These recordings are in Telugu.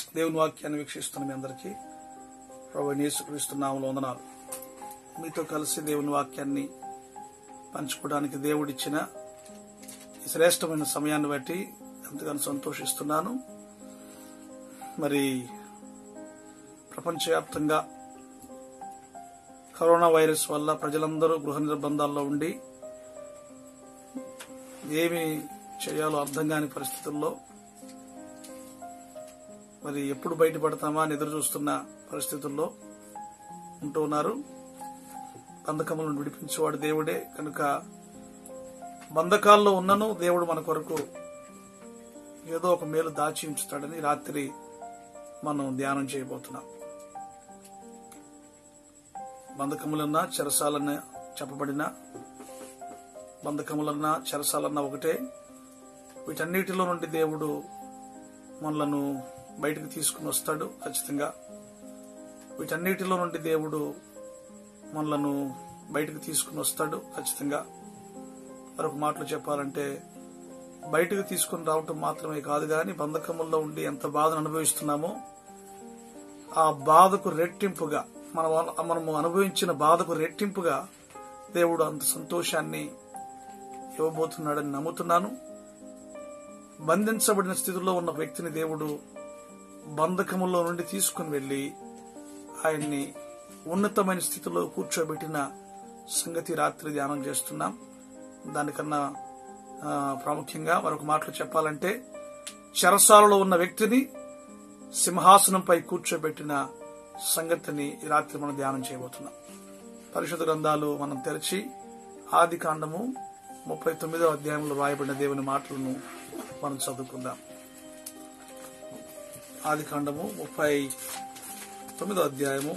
దేవుని వాక్యాన్ని వీక్షిస్తున్న మీ అందరికీ ప్రభు యేసుక్రీస్తున్నాములు వందనాలు మీతో కలిసి దేవుని వాక్యాన్ని పంచుకోవడానికి దేవుడిచ్చిన ఈ శ్రేష్టమైన సమయాన్ని బట్టి ఎంతగానో సంతోషిస్తున్నాను మరి ప్రపంచవ్యాప్తంగా కరోనా వైరస్ వల్ల ప్రజలందరూ గృహ నిర్బంధాల్లో ఉండి ఏమి చేయాలో అర్థం కాని పరిస్థితుల్లో మరి ఎప్పుడు బయటపడతామా అని ఎదురు చూస్తున్న పరిస్థితుల్లో ఉంటూ ఉన్నారు బంధకములను విడిపించేవాడు దేవుడే కనుక బంధకాల్లో ఉన్నను దేవుడు మన కొరకు ఏదో ఒక మేలు దాచి ఉంచుతాడని రాత్రి మనం ధ్యానం చేయబోతున్నాం బంధకములన్నా చెరసాలన్నా చెప్పబడిన బంధకములన్నా చెరసాలన్నా ఒకటే వీటన్నిటిలో నుండి దేవుడు మనలను బయటకు తీసుకుని వస్తాడు ఖచ్చితంగా వీటన్నిటిలో నుండి దేవుడు మనలను బయటకు తీసుకుని వస్తాడు ఖచ్చితంగా మరొక మాటలు చెప్పాలంటే బయటకు తీసుకుని రావటం మాత్రమే కాదు కానీ బంధకముల్లో ఉండి ఎంత బాధను అనుభవిస్తున్నామో ఆ బాధకు రెట్టింపుగా మనం మనము అనుభవించిన బాధకు రెట్టింపుగా దేవుడు అంత సంతోషాన్ని ఇవ్వబోతున్నాడని నమ్ముతున్నాను బంధించబడిన స్థితిలో ఉన్న వ్యక్తిని దేవుడు బంధకములో నుండి తీసుకుని వెళ్లి ఆయన్ని ఉన్నతమైన స్థితిలో కూర్చోబెట్టిన సంగతి రాత్రి ధ్యానం చేస్తున్నాం దానికన్నా ఆ, ప్రాముఖ్యంగా మరొక మాటలు చెప్పాలంటే చెరసాలలో ఉన్న వ్యక్తిని సింహాసనంపై కూర్చోబెట్టిన సంగతిని ఈ రాత్రి మనం ధ్యానం చేయబోతున్నాం పరిశుద్ధ గ్రంథాలు మనం తెరిచి ఆది కాండము ముప్పై తొమ్మిదో అధ్యాయంలో రాయబడిన దేవుని మాటలను మనం చదువుకుందాం ఆది కాండము ముప్పై తొమ్మిదో అధ్యాయము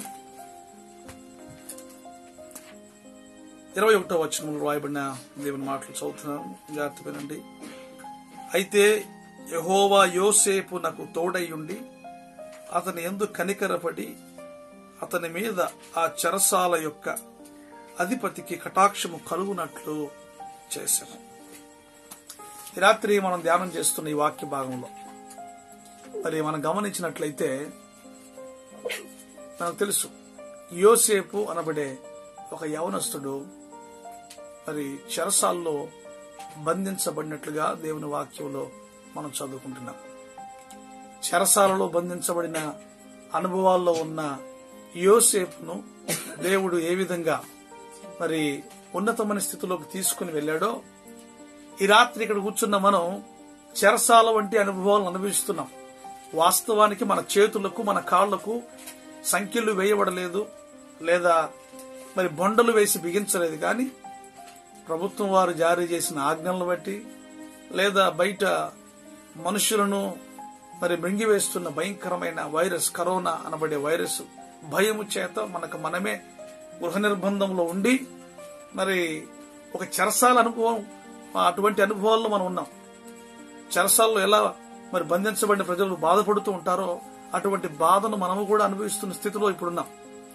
ఇరవై ఒకటో వచనంలో రాయబడిన దేవుని మాటలు చదువుతున్నాను జాగ్రత్త వినండి అయితే యహోవా యోసేపు నాకు తోడయ్యుండి అతని ఎందు కనికరపడి అతని మీద ఆ చెరసాల యొక్క అధిపతికి కటాక్షము కలుగునట్లు చేశాను ఈ రాత్రి మనం ధ్యానం చేస్తున్న ఈ వాక్య భాగంలో మరి మనం గమనించినట్లయితే మనకు తెలుసు యోసేపు అనబడే ఒక యవనస్తుడు మరి చెరసాల్లో బంధించబడినట్లుగా దేవుని వాక్యంలో మనం చదువుకుంటున్నాం చెరసాలలో బంధించబడిన అనుభవాల్లో ఉన్న యోసేపును దేవుడు ఏ విధంగా మరి ఉన్నతమైన స్థితిలోకి తీసుకుని వెళ్ళాడో ఈ రాత్రి ఇక్కడ కూర్చున్న మనం చెరసాల వంటి అనుభవాలను అనుభవిస్తున్నాం వాస్తవానికి మన చేతులకు మన కాళ్లకు సంఖ్యలు వేయబడలేదు లేదా మరి బొండలు వేసి బిగించలేదు కానీ ప్రభుత్వం వారు జారీ చేసిన ఆజ్ఞలను బట్టి లేదా బయట మనుషులను మరి మృంగివేస్తున్న భయంకరమైన వైరస్ కరోనా అనబడే వైరస్ భయము చేత మనకు మనమే గృహ నిర్బంధంలో ఉండి మరి ఒక చెరసాల అనుభవం అటువంటి అనుభవాల్లో మనం ఉన్నాం చెరసాల్లో ఎలా మరి బంధించబడిన ప్రజలు బాధపడుతూ ఉంటారో అటువంటి బాధను మనము కూడా అనుభవిస్తున్న స్థితిలో ఇప్పుడున్నాం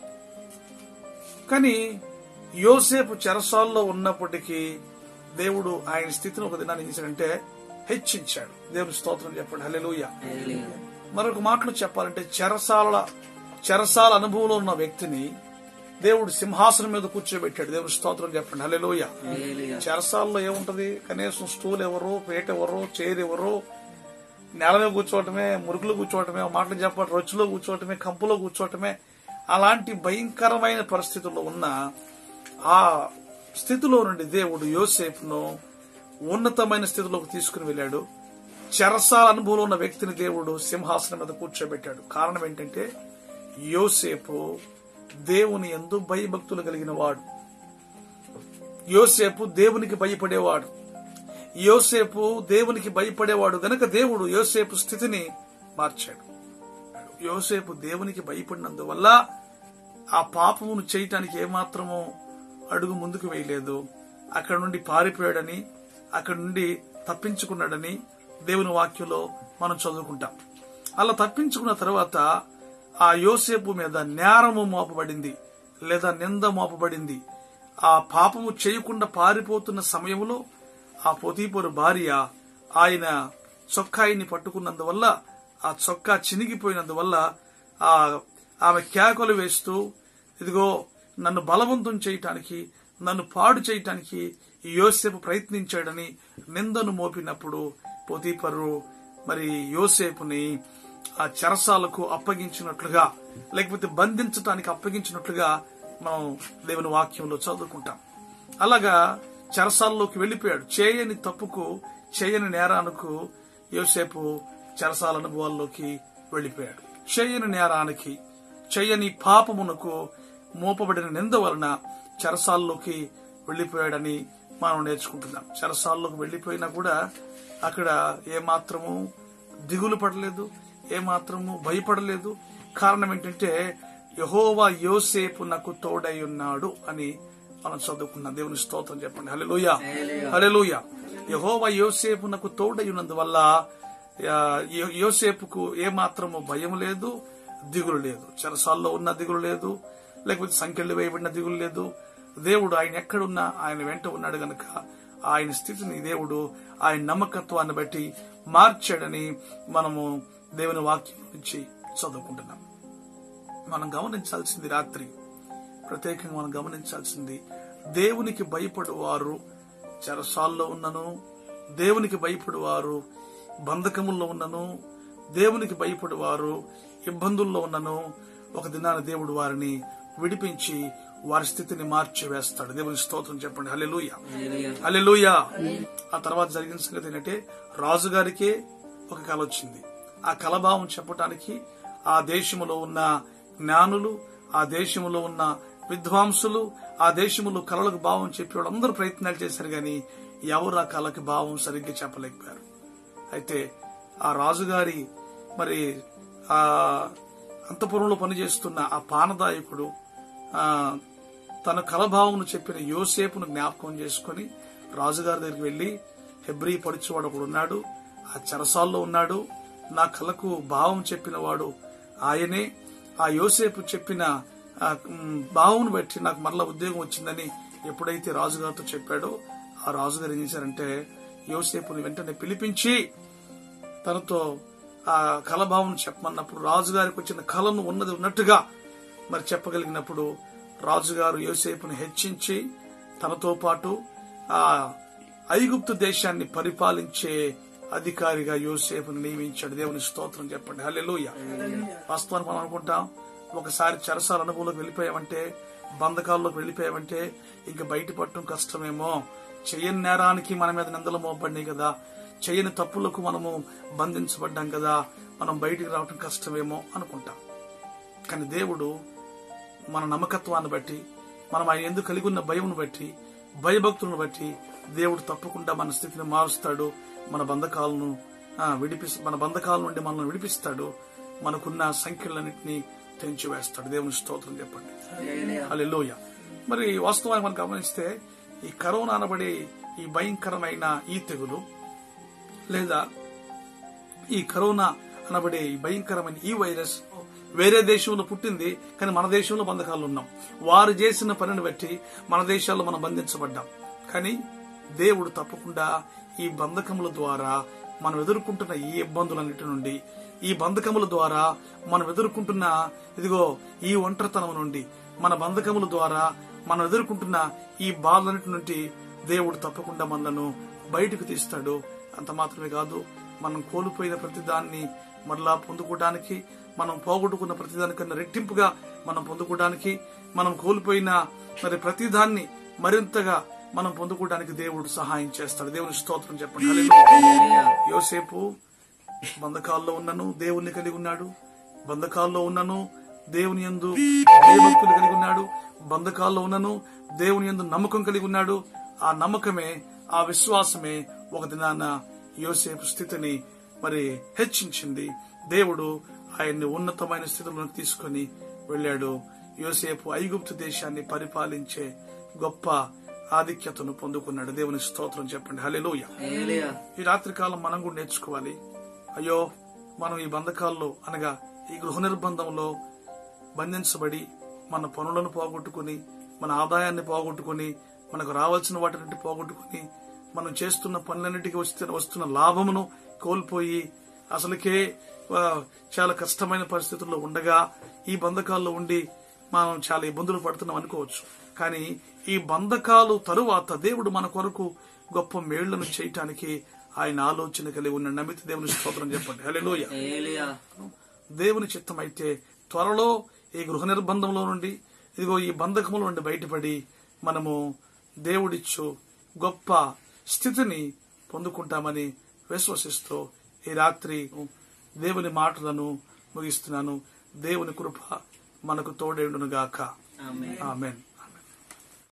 కానీ యోసేపు చెరసాల్లో ఉన్నప్పటికీ దేవుడు ఆయన స్థితిని ఒక దినాన్ని ఏం చేశాడంటే హెచ్చించాడు దేవుని స్తోత్రం చెప్పండి హల్లెలూయ మరొక మాటలు చెప్పాలంటే చెరసాల చెరసాల అనుభవంలో ఉన్న వ్యక్తిని దేవుడు సింహాసనం మీద కూర్చోబెట్టాడు దేవుని స్తోత్రం చెప్పండి హల్లెలూయ చెరసాల్లో ఏముంటది కనీసం స్టూల్ ఎవరు పేట ఎవరు చైర్ ఎవరు నేల మీద కూర్చోవటమే మురుగులో కూర్చోవటమే మాటలు చెప్పాలి రొచ్చులో కూర్చోవటమే కంపులో కూర్చోవటమే అలాంటి భయంకరమైన పరిస్థితుల్లో ఉన్న ఆ స్థితిలో నుండి దేవుడు యోసేపును ఉన్నతమైన స్థితిలోకి తీసుకుని వెళ్ళాడు చెరసాల అనుభవంలో ఉన్న వ్యక్తిని దేవుడు సింహాసనం మీద కూర్చోబెట్టాడు కారణం ఏంటంటే యోసేపు దేవుని ఎందు భయభక్తులు కలిగిన వాడు యోసేపు దేవునికి భయపడేవాడు యోసేపు దేవునికి భయపడేవాడు గనక దేవుడు యోసేపు స్థితిని మార్చాడు యోసేపు దేవునికి భయపడినందువల్ల ఆ పాపమును చేయటానికి ఏమాత్రమో అడుగు ముందుకు వేయలేదు అక్కడ నుండి పారిపోయాడని అక్కడ నుండి తప్పించుకున్నాడని దేవుని వాక్యంలో మనం చదువుకుంటాం అలా తప్పించుకున్న తర్వాత ఆ యోసేపు మీద నేరము మోపబడింది లేదా నింద మోపబడింది ఆ పాపము చేయకుండా పారిపోతున్న సమయంలో ఆ పొతీపురు భార్య ఆయన చొక్కాయిని పట్టుకున్నందువల్ల ఆ చొక్కా చినిగిపోయినందువల్ల ఆ ఆమె కేకలు వేస్తూ ఇదిగో నన్ను బలవంతం చేయటానికి నన్ను పాడు చేయటానికి ఈ యోసేపు ప్రయత్నించాడని నిందను మోపినప్పుడు పోతీపరు మరి యోసేపుని ఆ చెరసాలకు అప్పగించినట్లుగా లేకపోతే బంధించటానికి అప్పగించినట్లుగా మనం దేవుని వాక్యంలో చదువుకుంటాం అలాగా చెరసాల్లోకి వెళ్లిపోయాడు చేయని తప్పుకు చేయని నేరానికి యోసేపు చెరసాల అనుభవాల్లోకి వెళ్లిపోయాడు చేయని నేరానికి చేయని పాపమునకు మోపబడిన నింద వలన చెరసాల్లోకి వెళ్లిపోయాడని మనం నేర్చుకుంటున్నాం చెరసాల్లోకి వెళ్లిపోయినా కూడా అక్కడ ఏమాత్రము దిగులు పడలేదు ఏమాత్రము భయపడలేదు కారణం ఏంటంటే యహోవా యోసేపు నాకు తోడై ఉన్నాడు అని మనం చదువుకున్నాం దేవుని స్తోత్రం చెప్పండి హలెలుయ హలెలుయ యహోవా యోసేపు నాకు తోడై ఉన్నందువల్ల ఆ, యో- యోసేపుకు ఏమాత్రము భయం లేదు దిగులు లేదు చెరసాల్లో ఉన్న దిగులు లేదు లేకపోతే సంఖ్యలు వేయబడిన దిగులు లేదు దేవుడు ఆయన ఎక్కడున్నా ఆయన వెంట ఉన్నాడు గనక ఆయన స్థితిని దేవుడు ఆయన నమ్మకత్వాన్ని బట్టి మార్చాడని మనము దేవుని వాక్యం నుంచి చదువుకుంటున్నాం మనం గమనించాల్సింది రాత్రి ప్రత్యేకంగా మనం గమనించాల్సింది దేవునికి భయపడువారు చెరసాల్లో ఉన్నను దేవునికి భయపడువారు బంధకముల్లో ఉన్నను దేవునికి భయపడువారు ఇబ్బందుల్లో ఉన్నను ఒక దినాన దేవుడు వారిని విడిపించి వారి స్థితిని మార్చి వేస్తాడు దేవుని స్తోత్రం చెప్పండి హల్లెలూయా హల్లెలూయా ఆ తర్వాత జరిగిన సంగతి ఏంటంటే రాజుగారికే ఒక కళ వచ్చింది ఆ కలభావం చెప్పటానికి ఆ దేశములో ఉన్న జ్ఞానులు ఆ దేశములో ఉన్న విద్వాంసులు ఆ దేశములో కళలకు భావం చెప్పేవాడు అందరూ ప్రయత్నాలు చేశారు గాని ఎవరు ఆ కళకి భావం సరిగ్గా చెప్పలేకపోయారు అయితే ఆ రాజుగారి మరి ఆ అంతపురంలో పనిచేస్తున్న ఆ పానదాయకుడు ఆ తన కలభావమును చెప్పిన యోసేపును జ్ఞాపకం చేసుకుని రాజుగారి దగ్గరికి వెళ్లి హెబ్రీ పడుచువాడు ఒకడు ఉన్నాడు ఆ చెరసాల్లో ఉన్నాడు నా కళకు భావం చెప్పిన వాడు ఆయనే ఆ యోసేపు చెప్పిన ఆ, మ్, భావమును బట్టి నాకు మరలా ఉద్యోగం వచ్చిందని ఎప్పుడైతే రాజుగారితో చెప్పాడో ఆ రాజుగారు ఏం చేశారంటే యోసేపుని వెంటనే పిలిపించి తనతో ఆ కలభావం చెప్పమన్నప్పుడు రాజుగారికి వచ్చిన కళను ఉన్నది ఉన్నట్టుగా మరి చెప్పగలిగినప్పుడు రాజుగారు యోసేపుని హెచ్చించి తనతో పాటు ఆ ఐగుప్తు దేశాన్ని పరిపాలించే అధికారిగా యోసేపుని నియమించాడు దేవుని స్తోత్రం చెప్పండి హల్లెలూయా వాస్తవానికి మనం అనుకుంటాం ఒకసారి చెరసాల అనుభవంలోకి వెళ్ళిపోయామంటే బంధకాల్లోకి వెళ్ళిపోయామంటే ఇంక బయటపడటం కష్టమేమో చెయ్యని నేరానికి మన మీద నిందలు మోపడినాయి కదా చెయ్యని తప్పులకు మనము బంధించబడ్డాం కదా మనం బయటికి రావటం కష్టమేమో అనుకుంటాం కానీ దేవుడు మన నమ్మకత్వాన్ని బట్టి మనం ఆయన ఎందుకు కలిగి ఉన్న భయమును బట్టి భయభక్తులను బట్టి దేవుడు తప్పకుండా మన స్థితిని మారుస్తాడు మన బంధకాలను ఆ, విడిపి మన బంధకాల నుండి మనల్ని విడిపిస్తాడు మనకున్న సంఖ్యలన్నింటినీ తెంచివేస్తాడు దేవుని స్తోత్రం చెప్పండి హల్లెలూయా మరి వాస్తవాన్ని మనం గమనిస్తే ఈ కరోనా అనబడే ఈ భయంకరమైన ఈ తెగులు లేదా ఈ కరోనా అనబడే ఈ భయంకరమైన ఈ వైరస్ వేరే దేశంలో పుట్టింది కానీ మన దేశంలో బంధకాలు ఉన్నాం వారు చేసిన పనిని బట్టి మన దేశాల్లో మనం బంధించబడ్డాం కానీ దేవుడు తప్పకుండా ఈ బంధకముల ద్వారా మనం ఎదుర్కొంటున్న ఈ ఇబ్బందులన్నిటి నుండి ఈ బంధకముల ద్వారా మనం ఎదుర్కొంటున్న ఇదిగో ఈ ఒంటరితనం నుండి మన బంధకముల ద్వారా మనం ఎదుర్కొంటున్న ఈ బాధలన్నిటి నుండి దేవుడు తప్పకుండా మనలను బయటకు తీస్తాడు అంత మాత్రమే కాదు మనం కోల్పోయిన ప్రతిదాన్ని మరలా పొందుకోవడానికి మనం పోగొట్టుకున్న ప్రతిదానికన్నా రెట్టింపుగా మనం పొందుకోవడానికి మనం కోల్పోయిన మరి ప్రతిదాన్ని మరింతగా మనం పొందుకోవడానికి దేవుడు సహాయం చేస్తాడు దేవుని స్తోత్రం చెప్పండి హల్లెలూయా. యోసేపు బంధకాల్లో ఉన్నను దేవుణ్ణి కలిగి ఉన్నాడు బంధకాల్లో ఉన్నను దేవుని యందు భయభక్తులు కలిగి ఉన్నాడు బంధకాల్లో ఉన్నను దేవుని యందు నమ్మకం కలిగి ఉన్నాడు ఆ నమ్మకమే ఆ విశ్వాసమే ఒక దినాన యోసేపు స్థితిని మరి హెచ్చించింది దేవుడు ఆయన్ని ఉన్నతమైన స్థితిలోకి తీసుకొని వెళ్ళాడు యోసేపు ఐగుప్తు దేశాన్ని పరిపాలించే గొప్ప ఆధిక్యతను పొందుకున్నాడు దేవుని స్తోత్రం చెప్పండి హల్లెలూయా ఈ రాత్రి కాలం మనం కూడా నేర్చుకోవాలి అయ్యో మనం ఈ బంధకాల్లో అనగా ఈ గృహ నిర్బంధంలో బంధించబడి మన పనులను పోగొట్టుకుని మన ఆదాయాన్ని పోగొట్టుకుని మనకు రావాల్సిన వాటిని పోగొట్టుకుని మనం చేస్తున్న పనులన్నిటికీ వస్తున్న వస్తున్న లాభమును కోల్పోయి అసలుకే ఆ, చాలా కష్టమైన పరిస్థితుల్లో ఉండగా ఈ బంధకాల్లో ఉండి మనం చాలా ఇబ్బందులు పడుతున్నాం అనుకోవచ్చు కానీ ఈ బంధకాలు తరువాత దేవుడు మన కొరకు గొప్ప మేళ్లను చేయటానికి ఆయన ఆలోచన కలిగి ఉన్న నమిత దేవుని స్తోత్రం చెప్పండి హల్లెలూయా ఏలియా దేవుని చిత్తం అయితే త్వరలో ఈ గృహ నిర్బంధంలో నుండి ఇదిగో ఈ బంధకముల నుండి బయటపడి మనము దేవుడిచ్చు గొప్ప స్థితిని పొందుకుంటామని విశ్వసిస్తూ ఈ రాత్రి దేవుని మాటలను ముగిస్తున్నాను దేవుని కృప మనకు తోడేండును గాక ఆమె ఆమెన్